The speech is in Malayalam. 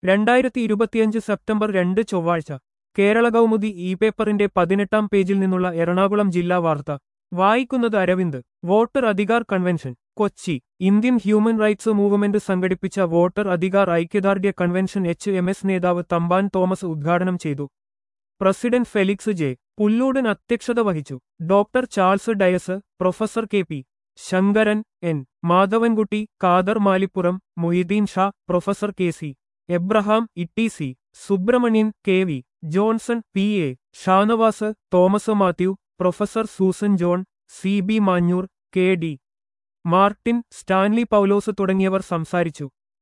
രണ്ടായിരത്തി ഇരുപത്തിയഞ്ച് സെപ്റ്റംബർ രണ്ട് ചൊവ്വാഴ്ച കേരള കൗമുദി ഇ പേപ്പറിന്റെ പതിനെട്ടാം പേജിൽ നിന്നുള്ള എറണാകുളം ജില്ലാ വാർത്ത വായിക്കുന്നത് Aravind voter Adhikar convention Kochi Indian human rights movement സംഘടിപ്പിച്ച വോട്ടർ അധികാർ ഐക്യദാർഢ്യ കൺവെൻഷൻ എച്ച് എം എസ് നേതാവ് തമ്പാൻ തോമസ് ഉദ്ഘാടനം ചെയ്തു പ്രസിഡന്റ് ഫെലിക്സ് ജെ പുല്ലൂടൻ അധ്യക്ഷത വഹിച്ചു doctor Charles Dias professor K P Sankaran N Madhavankutty Kader Malipuram Moideen Sha professor K C Abraham Itty C Subramanian K V Johnson P A Shanavas Thomas Mathew professor Susan John C B Manjoor K D Martin Stanley Paulose തുടങ്ങിയവർ സംസാരിച്ചു